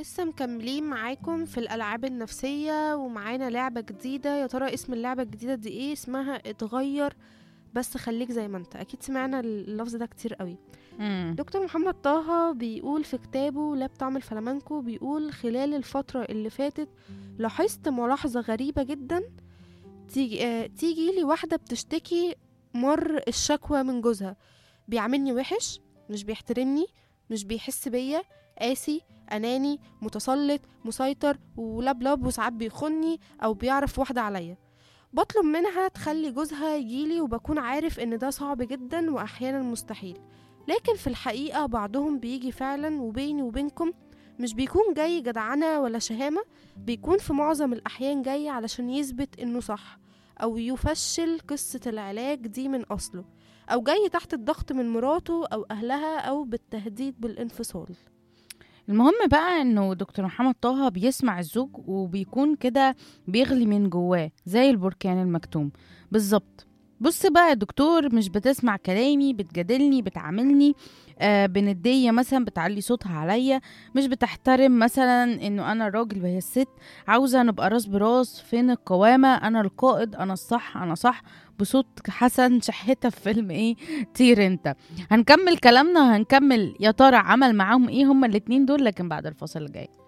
لسه مكملين معاكم في الألعاب النفسية ومعانا لعبة جديدة يا ترى اسم اللعبة الجديدة دي ايه اسمها اتغير بس خليك زي ما انت اكيد سمعنا اللفظ ده كتير قوي مم. دكتور محمد طه بيقول في كتابه لا بطعم الفلامنكو بيقول خلال الفترة اللي فاتت لاحظت ملاحظة غريبة جدا تيجي, آه تيجي لي واحدة بتشتكي مر الشكوى من جوزها بيعاملني وحش مش بيحترمني مش بيحس بيا قاسي أناني متسلط مسيطر ولبلب وساعات بيخني أو بيعرف واحدة عليا بطلب منها تخلي جوزها يجيلي وبكون عارف إن ده صعب جدا وأحيانا مستحيل لكن في الحقيقة بعضهم بيجي فعلا وبيني وبينكم مش بيكون جاي جدعنة ولا شهامة بيكون في معظم الأحيان جاي علشان يثبت إنه صح أو يفشل قصة العلاج دي من أصله أو جاي تحت الضغط من مراته أو أهلها أو بالتهديد بالانفصال المهم بقى انه دكتور محمد طه بيسمع الزوج وبيكون كده بيغلي من جواه زي البركان المكتوم بالظبط بص بقى يا دكتور مش بتسمع كلامي بتجادلني بتعاملني آه بندية مثلا بتعلي صوتها عليا مش بتحترم مثلا انه انا الراجل وهي الست عاوزة نبقى راس براس فين القوامة انا القائد انا الصح انا صح بصوت حسن شحتة في فيلم ايه طير انت هنكمل كلامنا وهنكمل يا ترى عمل معاهم ايه هما الاتنين دول لكن بعد الفاصل الجاي